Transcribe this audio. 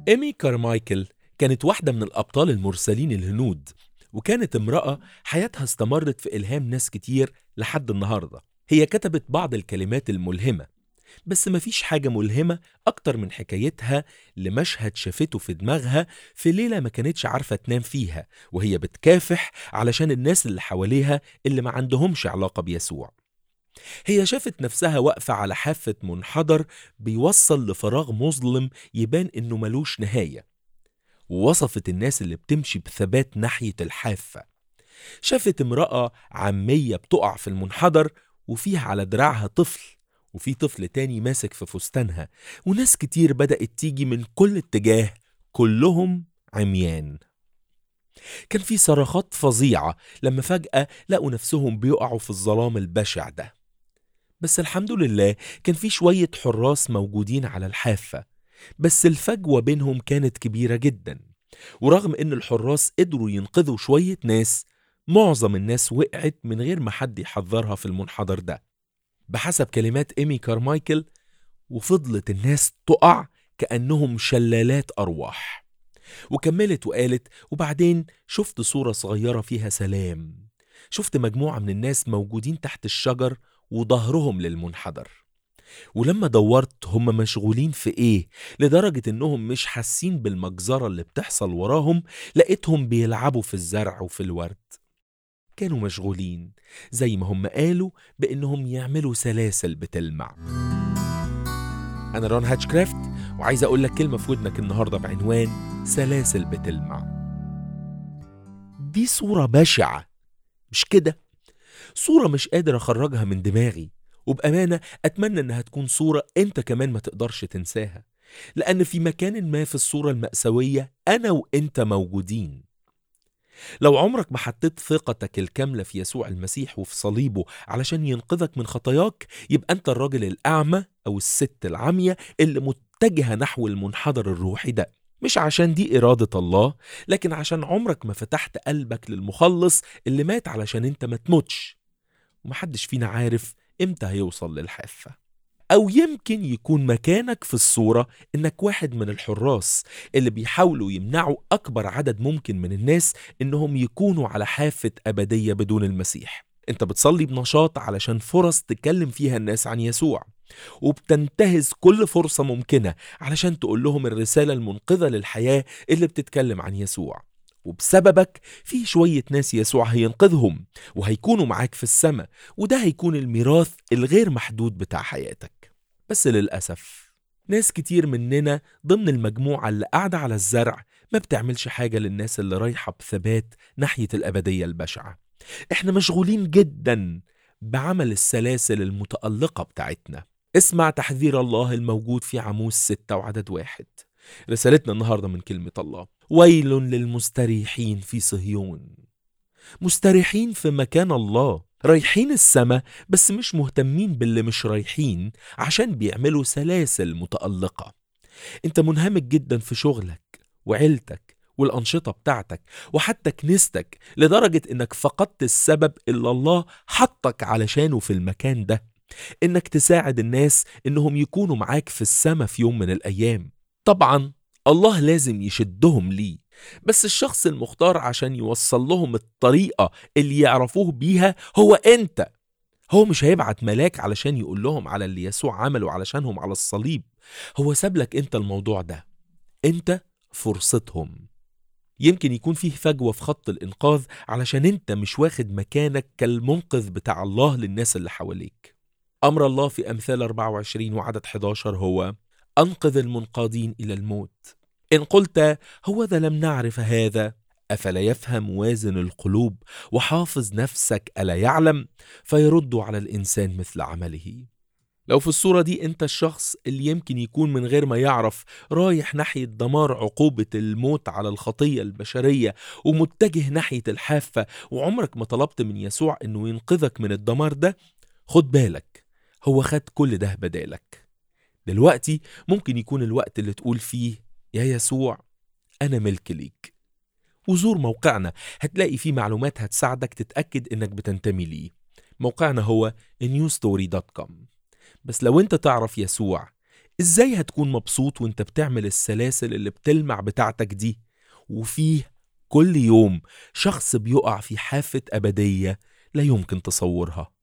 إيمي كارمايكل كانت واحدة من الأبطال المرسلين الهنود وكانت امرأة حياتها استمرت في إلهام ناس كتير لحد النهاردة هي كتبت بعض الكلمات الملهمة بس مفيش حاجة ملهمة أكتر من حكايتها لمشهد شافته في دماغها في ليلة ما كانتش عارفة تنام فيها وهي بتكافح علشان الناس اللي حواليها اللي ما عندهمش علاقة بيسوع هي شافت نفسها واقفة على حافة منحدر بيوصل لفراغ مظلم يبان إنه ملوش نهاية ووصفت الناس اللي بتمشي بثبات ناحية الحافة شافت امرأة عامية بتقع في المنحدر وفيها على دراعها طفل وفي طفل تاني ماسك في فستانها وناس كتير بدأت تيجي من كل اتجاه كلهم عميان كان في صرخات فظيعة لما فجأة لقوا نفسهم بيقعوا في الظلام البشع ده بس الحمد لله كان في شوية حراس موجودين على الحافة بس الفجوة بينهم كانت كبيرة جدا ورغم ان الحراس قدروا ينقذوا شوية ناس معظم الناس وقعت من غير ما حد يحذرها في المنحدر ده بحسب كلمات إيمي كارمايكل وفضلت الناس تقع كأنهم شلالات أرواح وكملت وقالت وبعدين شفت صورة صغيرة فيها سلام شفت مجموعة من الناس موجودين تحت الشجر وظهرهم للمنحدر ولما دورت هم مشغولين في ايه لدرجة انهم مش حاسين بالمجزرة اللي بتحصل وراهم لقيتهم بيلعبوا في الزرع وفي الورد كانوا مشغولين زي ما هم قالوا بانهم يعملوا سلاسل بتلمع انا رون هاتشكرافت وعايز اقول لك كلمة في ودنك النهاردة بعنوان سلاسل بتلمع دي صورة بشعة مش كده صورة مش قادر اخرجها من دماغي وبأمانة أتمنى إنها تكون صورة أنت كمان ما تقدرش تنساها لأن في مكان ما في الصورة المأساوية أنا وأنت موجودين لو عمرك ما حطيت ثقتك الكاملة في يسوع المسيح وفي صليبه علشان ينقذك من خطاياك يبقى أنت الراجل الأعمى أو الست العمية اللي متجهة نحو المنحدر الروحي ده مش عشان دي إرادة الله لكن عشان عمرك ما فتحت قلبك للمخلص اللي مات علشان أنت ما تموتش ومحدش فينا عارف امتى هيوصل للحافة أو يمكن يكون مكانك في الصورة إنك واحد من الحراس اللي بيحاولوا يمنعوا أكبر عدد ممكن من الناس إنهم يكونوا على حافة أبدية بدون المسيح أنت بتصلي بنشاط علشان فرص تكلم فيها الناس عن يسوع وبتنتهز كل فرصة ممكنة علشان تقول لهم الرسالة المنقذة للحياة اللي بتتكلم عن يسوع وبسببك في شوية ناس يسوع هينقذهم وهيكونوا معاك في السماء وده هيكون الميراث الغير محدود بتاع حياتك بس للأسف ناس كتير مننا ضمن المجموعة اللي قاعدة على الزرع ما بتعملش حاجة للناس اللي رايحة بثبات ناحية الأبدية البشعة احنا مشغولين جدا بعمل السلاسل المتألقة بتاعتنا اسمع تحذير الله الموجود في عموس ستة وعدد واحد رسالتنا النهاردة من كلمة الله ويل للمستريحين في صهيون مستريحين في مكان الله رايحين السما بس مش مهتمين باللي مش رايحين عشان بيعملوا سلاسل متألقة انت منهمك جدا في شغلك وعيلتك والأنشطة بتاعتك وحتى كنيستك لدرجة انك فقدت السبب اللي الله حطك علشانه في المكان ده انك تساعد الناس انهم يكونوا معاك في السما في يوم من الايام طبعا الله لازم يشدهم ليه بس الشخص المختار عشان يوصل لهم الطريقة اللي يعرفوه بيها هو أنت هو مش هيبعت ملاك علشان يقول لهم على اللي يسوع عمله علشانهم على الصليب هو ساب لك أنت الموضوع ده أنت فرصتهم يمكن يكون فيه فجوة في خط الإنقاذ علشان أنت مش واخد مكانك كالمنقذ بتاع الله للناس اللي حواليك أمر الله في أمثال 24 وعدد 11 هو أنقذ المنقادين إلى الموت إن قلت هو ذا لم نعرف هذا أفلا يفهم وازن القلوب وحافظ نفسك ألا يعلم فيرد على الإنسان مثل عمله لو في الصورة دي أنت الشخص اللي يمكن يكون من غير ما يعرف رايح ناحية دمار عقوبة الموت على الخطية البشرية ومتجه ناحية الحافة وعمرك ما طلبت من يسوع أنه ينقذك من الدمار ده خد بالك هو خد كل ده بدالك دلوقتي ممكن يكون الوقت اللي تقول فيه يا يسوع أنا ملك ليك وزور موقعنا هتلاقي فيه معلومات هتساعدك تتأكد إنك بتنتمي ليه موقعنا هو newstory.com بس لو أنت تعرف يسوع ازاي هتكون مبسوط وانت بتعمل السلاسل اللي بتلمع بتاعتك دي وفيه كل يوم شخص بيقع في حافة أبدية لا يمكن تصورها